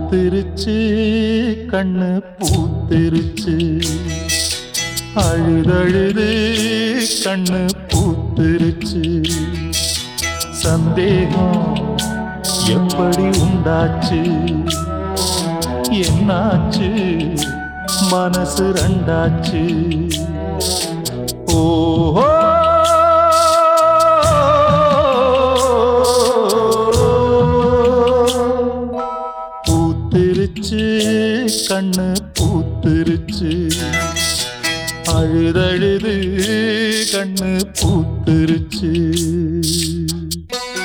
பூத்திருச்சு கண்ணு பூத்திருச்சு அழுதழுது கண்ணு பூத்திருச்சு சந்தேகம் எப்படி உண்டாச்சு என்னாச்சு மனசு ரெண்டாச்சு ஓஹோ பூத்திருச்சு கண்ணு பூத்திருச்சு அழுதழுது கண்ணு பூத்திருச்சு